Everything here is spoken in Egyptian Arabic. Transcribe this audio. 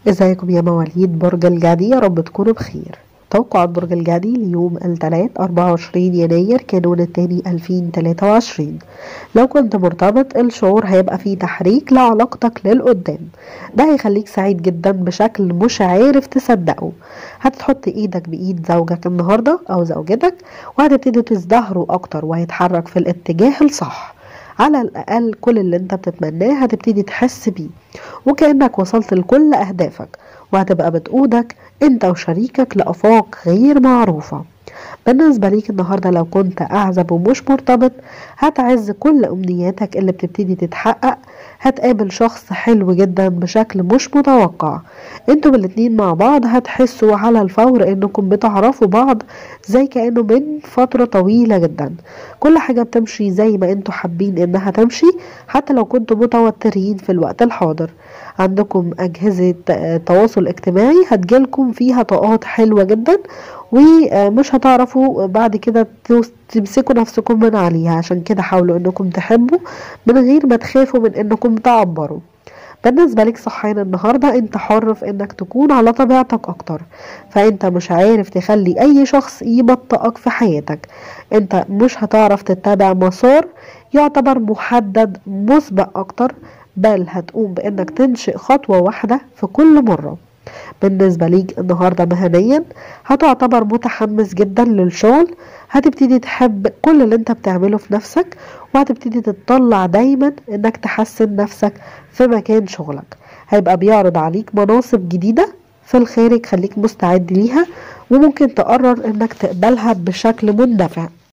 ازيكم يا مواليد برج الجدي يا رب تكونوا بخير توقعات برج الجدي ليوم الثلاث 24 يناير كانون الثاني 2023 لو كنت مرتبط الشعور هيبقى فيه تحريك لعلاقتك للقدام ده هيخليك سعيد جدا بشكل مش عارف تصدقه هتحط ايدك بايد زوجك النهارده او زوجتك وهتبتدوا تزدهروا اكتر وهيتحرك في الاتجاه الصح على الأقل كل اللي انت بتتمناه هتبتدي تحس بيه وكأنك وصلت لكل أهدافك وهتبقى بتقودك انت وشريكك لآفاق غير معروفة بالنسبة ليك النهاردة لو كنت أعزب ومش مرتبط هتعز كل أمنياتك اللي بتبتدي تتحقق هتقابل شخص حلو جدا بشكل مش متوقع انتوا الاتنين مع بعض هتحسوا على الفور انكم بتعرفوا بعض زي كأنه من فترة طويلة جدا كل حاجة بتمشي زي ما انتوا حابين انها تمشي حتى لو كنتوا متوترين في الوقت الحاضر عندكم أجهزة تواصل اجتماعي هتجيلكم فيها طاقات حلوة جدا ومش هتعرفوا بعد كده تمسكوا نفسكم من عليها عشان كده حاولوا انكم تحبوا من غير ما تخافوا من انكم تعبروا بالنسبة لك صحيان النهاردة انت حر في انك تكون على طبيعتك اكتر فانت مش عارف تخلي اي شخص يبطئك في حياتك انت مش هتعرف تتبع مسار يعتبر محدد مسبق اكتر بل هتقوم بانك تنشئ خطوة واحدة في كل مرة بالنسبة ليك النهاردة مهنيا هتعتبر متحمس جدا للشغل هتبتدي تحب كل اللي انت بتعمله في نفسك وهتبتدي تتطلع دايما انك تحسن نفسك في مكان شغلك هيبقى بيعرض عليك مناصب جديدة في الخارج خليك مستعد ليها وممكن تقرر انك تقبلها بشكل مندفع